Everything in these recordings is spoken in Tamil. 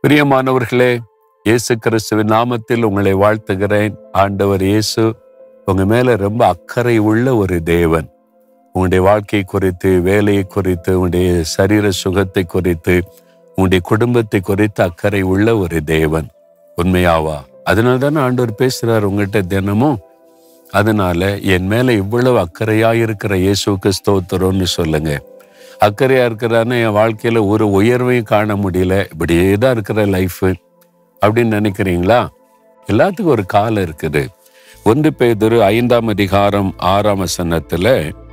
பிரியமானவர்களே இயேசு கிறிஸ்துவின் நாமத்தில் உங்களை வாழ்த்துகிறேன் ஆண்டவர் இயேசு உங்க மேல ரொம்ப அக்கறை உள்ள ஒரு தேவன் உங்களுடைய வாழ்க்கை குறித்து வேலையை குறித்து உங்களுடைய சரீர சுகத்தை குறித்து உங்களுடைய குடும்பத்தை குறித்து அக்கறை உள்ள ஒரு தேவன் உண்மையாவா அதனால தானே ஆண்டவர் பேசுறார் உங்ககிட்ட தினமும் அதனால என் மேல இவ்வளவு அக்கறையா இருக்கிற இயேசுக்கு ஸ்தோத்திரம்னு சொல்லுங்க அக்கறையா இருக்கிறான்னு என் வாழ்க்கையில ஒரு உயர்வையும் காண முடியல இப்படியே தான் இருக்கிற லைஃப் அப்படின்னு நினைக்கிறீங்களா எல்லாத்துக்கும் ஒரு காலம் இருக்குது ஒன்று பேதுரு ஐந்தாம் அதிகாரம் ஆறாம் வசனத்துல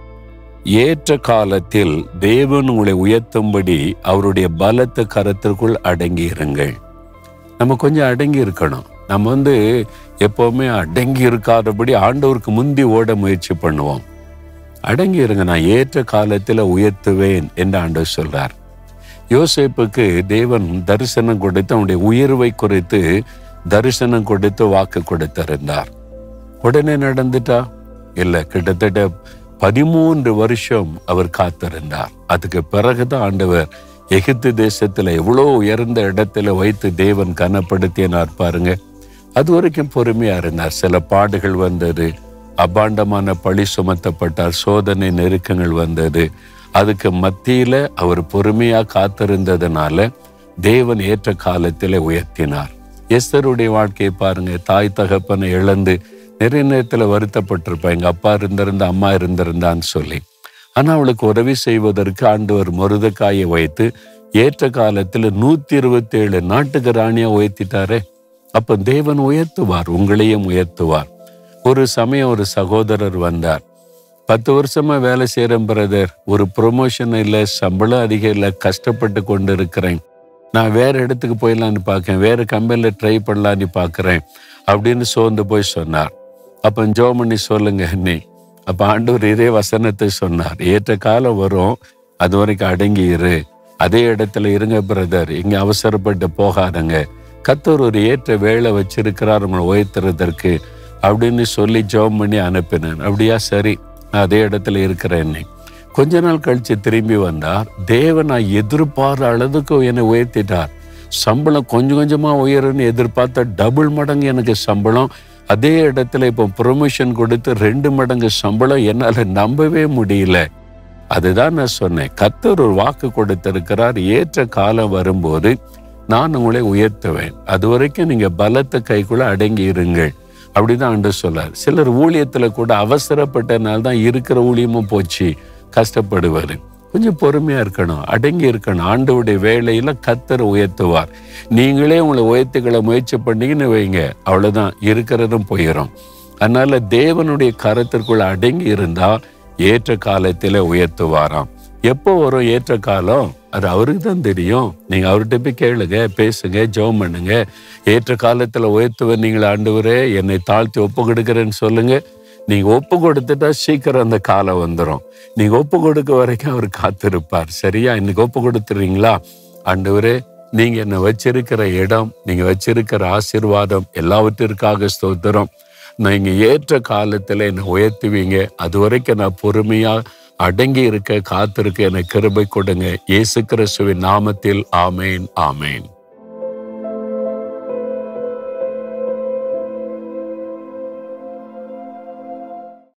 ஏற்ற காலத்தில் தேவன் உங்களை உயர்த்தும்படி அவருடைய பலத்த கரத்திற்குள் அடங்கி இருங்கள் நம்ம கொஞ்சம் அடங்கி இருக்கணும் நம்ம வந்து எப்பவுமே அடங்கி இருக்காதபடி ஆண்டவருக்கு முந்தி ஓட முயற்சி பண்ணுவோம் அடங்கி இருங்க நான் ஏற்ற காலத்தில் உயர்த்துவேன் என்று ஆண்டவர் சொல்றார் யோசேப்புக்கு தேவன் தரிசனம் கொடுத்து அவனுடைய உயர்வை குறித்து தரிசனம் கொடுத்து வாக்கு கொடுத்திருந்தார் உடனே நடந்துட்டா இல்ல கிட்டத்தட்ட பதிமூன்று வருஷம் அவர் காத்திருந்தார் அதுக்கு பிறகுதான் ஆண்டவர் எகிப்து தேசத்துல எவ்வளோ உயர்ந்த இடத்துல வைத்து தேவன் கனப்படுத்தினார் பாருங்க அது வரைக்கும் பொறுமையா இருந்தார் சில பாடுகள் வந்தது அபாண்டமான பழி சுமத்தப்பட்டார் சோதனை நெருக்கங்கள் வந்தது அதுக்கு மத்தியில அவர் பொறுமையா காத்திருந்ததுனால தேவன் ஏற்ற காலத்திலே உயர்த்தினார் எஸ்தருடைய வாழ்க்கையை பாருங்க தாய் தகப்பனை இழந்து நிறைய நேரத்துல வருத்தப்பட்டிருப்பா எங்க அப்பா இருந்திருந்தா அம்மா இருந்திருந்தான்னு சொல்லி ஆனா அவளுக்கு உதவி செய்வதற்கு ஆண்டவர் மருதக்காயை வைத்து ஏற்ற காலத்துல நூத்தி இருபத்தி ஏழு நாட்டுக்கு ராணியா உயர்த்திட்டாரே அப்ப தேவன் உயர்த்துவார் உங்களையும் உயர்த்துவார் ஒரு சமயம் ஒரு சகோதரர் வந்தார் பத்து வருஷமா வேலை செய்யறேன் பிரதர் ஒரு ப்ரொமோஷன் இல்லை சம்பளம் அதிகம் இல்லை கஷ்டப்பட்டு கொண்டு இருக்கிறேன் நான் வேற இடத்துக்கு போயிடலான்னு பார்க்கேன் வேற கம்பெனியில் ட்ரை பண்ணலான்னு பார்க்குறேன் அப்படின்னு சோர்ந்து போய் சொன்னார் அப்போ ஜோமணி சொல்லுங்க நீ அப்போ ஆண்டவர் இதே வசனத்தை சொன்னார் ஏற்ற காலம் வரும் அது வரைக்கும் அடங்கி இரு அதே இடத்துல இருங்க பிரதர் இங்க அவசரப்பட்டு போகாதங்க கத்தர் ஒரு ஏற்ற வேலை வச்சிருக்கிறார் உங்களை உயர்த்துறதற்கு அப்படின்னு சொல்லி ஜோம் பண்ணி அனுப்பினேன் அப்படியா சரி நான் அதே இடத்துல இருக்கிறேன்னு கொஞ்ச நாள் கழிச்சு திரும்பி வந்தார் தேவன் நான் எதிர்பார்த்த அளவுக்கு என்னை உயர்த்திட்டார் சம்பளம் கொஞ்சம் கொஞ்சமா உயரும்னு எதிர்பார்த்த டபுள் மடங்கு எனக்கு சம்பளம் அதே இடத்துல இப்போ ப்ரொமோஷன் கொடுத்து ரெண்டு மடங்கு சம்பளம் என்னால நம்பவே முடியல அதுதான் நான் சொன்னேன் கத்தர் ஒரு வாக்கு கொடுத்திருக்கிறார் ஏற்ற காலம் வரும்போது நான் உங்களை உயர்த்துவேன் அது வரைக்கும் நீங்க பலத்த கைக்குள்ள அடங்கி இருங்கள் அப்படிதான் ஆண்டு சொல்லார் சிலர் ஊழியத்துல கூட அவசரப்பட்டனால தான் இருக்கிற ஊழியமும் போச்சு கஷ்டப்படுவாரு கொஞ்சம் பொறுமையா இருக்கணும் அடங்கி இருக்கணும் ஆண்டவுடைய வேலையில கத்தர் உயர்த்துவார் நீங்களே உங்களை உயர்த்துக்களை முயற்சி பண்ணீங்கன்னு வைங்க அவ்வளவுதான் இருக்கிறதும் போயிடும் அதனால தேவனுடைய கரத்திற்குள்ள அடங்கி இருந்தா ஏற்ற காலத்தில உயர்த்துவாராம் எப்போ வரும் ஏற்ற காலம் அது அவருக்கு தான் தெரியும் நீங்க அவர்கிட்ட போய் கேளுங்க பேசுங்க ஜெபம் பண்ணுங்க ஏற்ற காலத்துல உயர்த்துவ நீங்கள் ஆண்டவரே என்னை தாழ்த்தி ஒப்பு கொடுக்கிறேன்னு சொல்லுங்க நீங்க ஒப்பு கொடுத்துட்டா சீக்கிரம் அந்த காலம் வந்துடும் நீங்க ஒப்பு கொடுக்க வரைக்கும் அவர் காத்திருப்பார் சரியா இன்னைக்கு ஒப்பு கொடுத்துறீங்களா ஆண்டவரே நீங்க என்னை வச்சிருக்கிற இடம் நீங்க வச்சிருக்கிற ஆசீர்வாதம் எல்லாவற்றிற்காக ஸ்தோத்திரம் நீங்க ஏற்ற காலத்துல என்னை உயர்த்துவீங்க அது வரைக்கும் நான் பொறுமையா அடங்கி இருக்க காத்திருக்க எனக்கு கிருபை கொடுங்க இயேசு கிறிஸ்துவின் நாமத்தில் ஆமேன் ஆமேன்